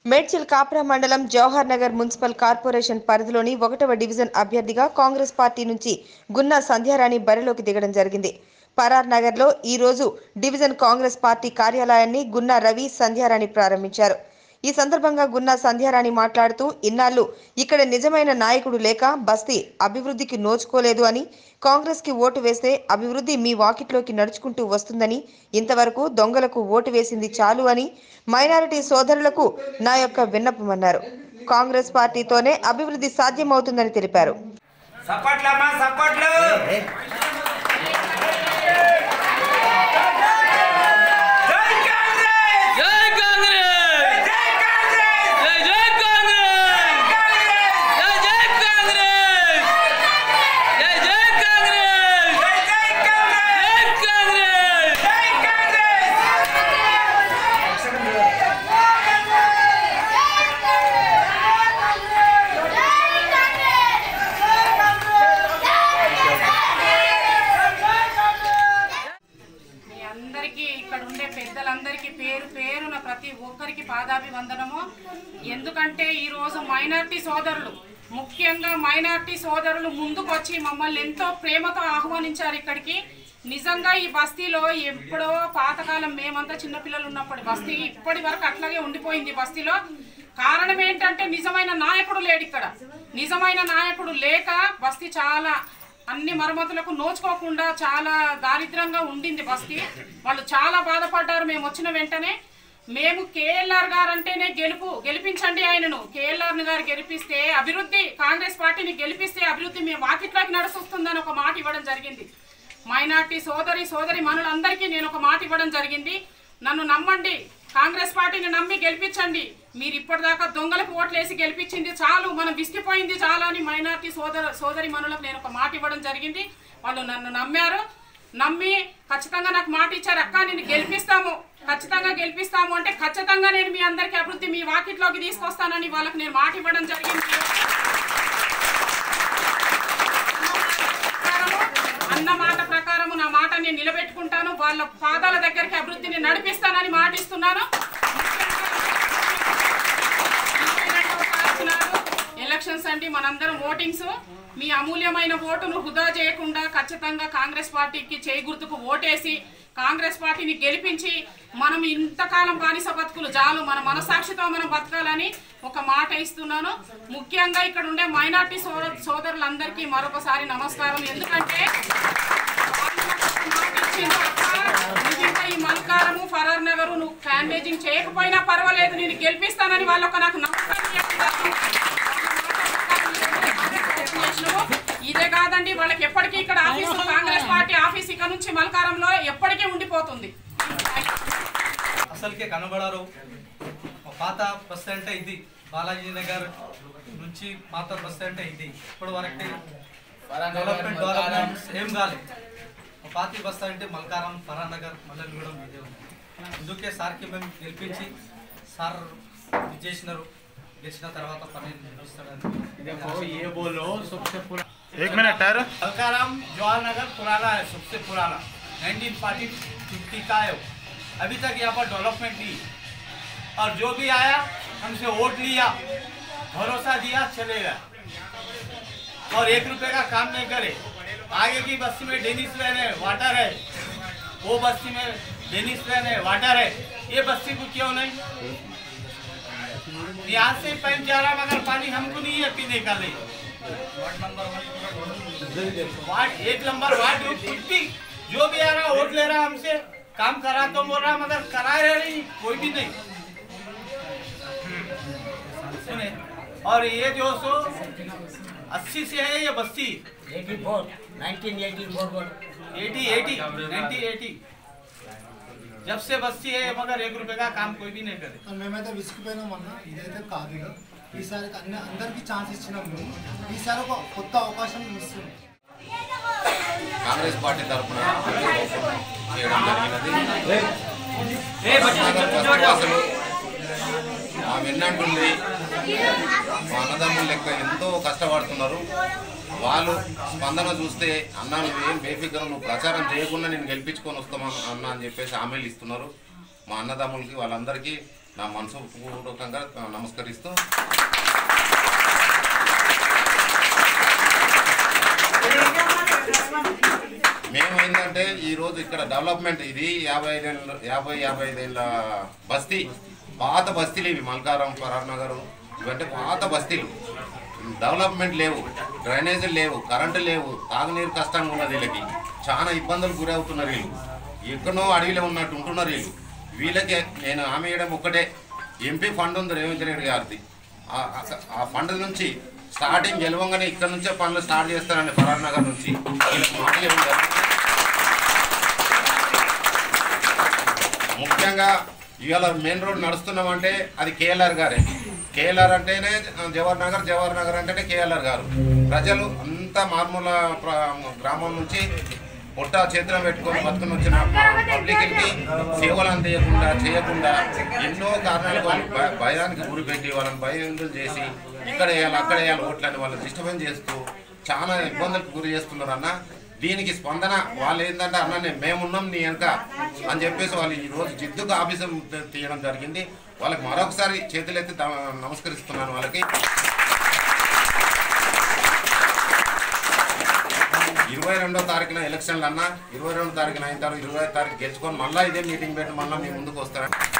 మేడ్చల్ కాప్రా మండలం Jawahar Nagar municipal corporation పరిధిలోని ఒకటవ డివిజన్ అభ్యర్థిగా కాంగ్రెస్ పార్టీ నుంచి గున్నా సంధ్యారాణి బరిలోకి దిగడం జరిగింది పరార్ నగర్లో ఈ రోజు డివిజన్ కాంగ్రెస్ పార్టీ కార్యాలయాన్ని గున్నా రవి సంధ్యారాణి ప్రారంభించారు ఈ సందర్భంగా గున్నా సంధ్యారాణి మాట్లాడుతూ ఇన్నాళ్ళు ఇక్కడ నిజమైన నాయకుడు లేక బస్తీ అభివృద్ధికి నోచుకోలేదు అని కాంగ్రెస్ కి ఓటు వేస్తే అభివృద్ధి మీ వాకిట్లోకి నడుచుకుంటూ వస్తుందని ఇంతవరకు దొంగలకు ఓటు వేసింది చాలు అని మైనారిటీ సోదరులకు నా యొక్క విన్నపమన్నారు కాంగ్రెస్ పార్టీతోనే అభివృద్ధి సాధ్యమవుతుందని తెలిపారు సప్పట్లమ్మా సప్పట్లు జై కాంగ్రెస్ జై కాంగ్రెస్ జై కాంగ్రెస్ జై జై కాంగ్రెస్ జై జై కాంగ్రెస్ జై జై కాంగ్రెస్ జై జై కాంగ్రెస్ జై కాంగ్రెస్ జై కాంగ్రెస్ మీ అందరికీ ఇక్కడ ఉండే పెద్దలందరికీ పేరు పేరున ప్రతి ఒక్కరికి పాదాభివందనము ఎందుకంటే ఈరోజు మైనార్టీ సోదరులు ముఖ్యంగా మైనార్టీ సోదరులు ముందుకు వచ్చి మమ్మల్ని ఎంతో ప్రేమతో ఆహ్వానించారు ఇక్కడికి నిజంగా ఈ బస్తీలో ఎప్పుడో పాతకాలం మేమంతా చిన్నపిల్లలు ఉన్నప్పుడు బస్తీ ఇప్పటి వరకు అట్లాగే ఉండిపోయింది బస్తీలో కారణం ఏంటంటే నిజమైన నాయకుడు లేడు ఇక్కడ నిజమైన నాయకుడు లేక బస్తీ చాలా అన్ని మరమ్మతులకు నోచుకోకుండా చాలా దారిద్రంగా ఉండింది బస్తీ వాళ్ళు చాలా బాధపడ్డారు మేము వచ్చిన వెంటనే మేము కేఎల్ఆర్ గారు అంటేనే గెలుపు గెలిపించండి ఆయనను కేఎల్ఆర్ గారు గెలిపిస్తే అభివృద్ధి కాంగ్రెస్ పార్టీని గెలిపిస్తే అభివృద్ధి మేము వాకిట్లోకి నడుస్తుందని ఒక మాట ఇవ్వడం జరిగింది మైనార్టీ సోదరి సోదరి మనులందరికీ నేను ఒక మాట ఇవ్వడం జరిగింది నన్ను నమ్మండి కాంగ్రెస్ పార్టీని నమ్మి గెలిపించండి మీరు ఇప్పటిదాకా దొంగలకు ఓట్లేసి గెలిపించింది చాలు మనం విసిగిపోయింది చాలా అని మైనార్టీ సోదర సోదరి మనులకు నేను ఒక మాట ఇవ్వడం జరిగింది వాళ్ళు నన్ను నమ్మారు నమ్మి ఖచ్చితంగా నాకు మాట ఇచ్చారు అక్క నేను గెలిపిస్తాము ఖచ్చితంగా గెలిపిస్తాము అంటే ఖచ్చితంగా నేను మీ అందరికీ అభివృద్ధి మీ వాకిట్లోకి తీసుకొస్తానని వాళ్ళకి నేను మాట ఇవ్వడం జరిగింది ప్రకారము, అన్న మాట ప్రకారము నా మాట నేను నిలబెట్టుకుంటాను వాళ్ళ పాదాల దగ్గరికి అభివృద్ధిని నడిపిస్తానని మాట ఇస్తున్నాను ఎలక్షన్స్ అండి మనందరం ఓటింగ్స్ మీ అమూల్యమైన ఓటును వృధా చేయకుండా ఖచ్చితంగా కాంగ్రెస్ పార్టీకి చేయి గుర్తుకు ఓటేసి కాంగ్రెస్ పార్టీని గెలిపించి మనం ఇంతకాలం బానిస బతుకులు చాలు మన మనసాక్షితో మనం బతకాలని ఒక మాట ఇస్తున్నాను ముఖ్యంగా ఇక్కడ ఉండే మైనార్టీ సోద సోదరులందరికీ మరొకసారి నమస్కారం ఎందుకంటే వాళ్ళు నాకు మాట ఇచ్చిండ్రు, "అక్క, నువ్వు ఇంకా ఈ మల్కారము ఫరార్ నగరు నువ్వు క్యాండేజింగ్ చేయకపోయినా పర్వాలేదు నేను గెలిపిస్తానని వాళ్ళు ఒక నాకు నమ్మకం ఇచ్చారు. చేసినాము. ఇదే కాదండి వాళ్ళకి ఎప్పటికీ ఇక్కడ ఆఫీసు కాంగ్రెస్ పార్టీ ఆఫీస్ ఇక్కడ నుంచి మల్కారంలో ఎప్పటికీ ఉండిపోతుంది అసలుకే కనబడరు మా పాత బస్ అంటే ఇది బాలాజీ నగర్ నుంచి పాత బస్ అంటే ఇది ఇప్పుడు వరకు డెవలప్మెంట్ డెవలప్మెంట్ ఏం కాలేదు మా పాత బస్ అంటే మల్కారం ఫరానగర్ మల్లెగూడెం ఇదే ఉంది అందుకే సార్కి మేము గెలిపించి సార్ ఇది చేసినారు గెలిచిన తర్వాత పని నిర్వహిస్తాడని देखो ये बोलो सबसे पुराना एक मिनट ठहरो अलकाराम जवाहर नगर पुराना है सबसे पुराना 1940 का है वो। अभी तक यहाँ पर डेवलपमेंट नहीं और जो भी आया हमसे वोट लिया भरोसा दिया चले गया और एक रुपए का काम नहीं करे आगे की बस्ती में डेनिस लैन है वाटर है वो बस्ती में डेनिस लैन है वाटर है ये बस्ती को क्यों नहीं यहाँ से पाइप जा रहा मगर पानी हमको नहीं है पीने का लिए वार्ड एक नंबर वार्ड कुछ भी जो भी आ रहा वोट ले रहा हमसे काम करा तो बोल रहा मगर करा रहे नहीं कोई भी नहीं सुने और ये जो सो अस्सी से है ये बस्ती 84 1984 को एटी एटी नाइनटी एटी जब से बस्ती है मगर एक रुपए का काम कोई भी नहीं करे మేమైతే విసిగిపోయినాం అన్న ఇదైతే కాదు ఇక. ఈసారి అన్ని అందరికీ ఛాన్స్ ఇచ్చినాం మేము ఈసారి ఒక కొత్త అవకాశం ఇస్తున్నాం కాంగ్రెస్ పార్టీ తరఫున చేయడం జరిగినది కష్టవాసులు మా వెన్నంటుంది మా అన్నదమ్ముల లెక్క ఎంతో కష్టపడుతున్నారు వాళ్ళు స్పందన చూస్తే అన్నా నువ్వేం బేఫిక్గా నువ్వు ప్రచారం చేయకుండా నేను గెలిపించుకొని వస్తామా అన్న అని చెప్పేసి హామీలు ఇస్తున్నారు మా అన్నదమ్ములకి వాళ్ళందరికీ నా మనసుపూర్వకంగా నమస్కరిస్తూ మేము ఏంటంటే ఈరోజు ఇక్కడ డెవలప్మెంట్ ఇది యాభై ఐదేళ్ళ యాభై యాభై ఐదేళ్ళ బస్తీ పాత బస్తీలు ఇవి మల్కారం ఫరార్ నగర్ ఇవంటే పాత బస్తీలు డెవలప్మెంట్ లేవు డ్రైనేజీలు లేవు కరెంటు లేవు తాగునీరు కష్టంగా ఉన్నది వీళ్ళకి చాలా ఇబ్బందులు గురవుతున్నారు వీళ్ళు ఎక్కడో అడవిలో ఉన్నట్టు ఉంటున్నారు వీళ్ళు వీళ్ళకి నేను హామీ ఇవ్వడం ఒక్కటే ఎంపీ ఫండ్ ఉంది రేవంత్ రెడ్డి గారిది ఆ- ఆ- ఆ ఫండ్ నుంచి స్టార్టింగ్ గెలవంగానే ఇక్కడ నుంచే పనులు స్టార్ట్ చేస్తారండి ఫరార్ నగర్ నుంచి వీళ్ళకి మాటలు ఇవ్వడం జరుగుతుంది. ముఖ్యంగా ఇవాళ మెయిన్ రోడ్ నడుస్తున్నామంటే అది కేఎల్ఆర్ గారే కేఎల్ఆర్ అంటేనే జవహర్ నగర్ జవహర్ నగర్ అంటేనే కేఎల్ఆర్ గారు ప్రజలు అంత మారుమూల ప్ర- గ్రామం నుంచి పొట్ట చేతులు పెట్టుకొని బతుకుని వచ్చిన పబ్లిక్కి సేవలు అందియకుండా చేయకుండా ఎన్నో కారణాలు వాళ్ళు భ- భయానికి గురి పెట్టి వాళ్ళని భయందులు చేసి ఇక్కడ వేయాలి అక్కడ వేయాలి ఓట్లని వాళ్ళని డిస్టర్బెన్స్ చేస్తూ చాలా ఇబ్బందులకు గురి చేస్తున్నారు అన్న దీనికి స్పందన వాళ్ళు ఏంటంటే అన్న నేను మేమున్నాం నీ వెనక అని చెప్పేసి వాళ్ళు ఈ రోజు జిద్దుగా ఆఫీసు తీయడం జరిగింది వాళ్ళకి మరొకసారి చేతులెత్తి ద- నమస్కరిస్తున్నాను వాళ్ళకి ఇరవై రెండో తారీఖున ఎలక్షన్లు అన్న ఇరవై రెండో తారీఖున అయిన తర్వాత ఇరవై తారీఖు గెలుచుకొని మళ్ళీ ఇదే మీటింగ్ పెట్టి మళ్ళీ మీ ముందుకు వస్తారని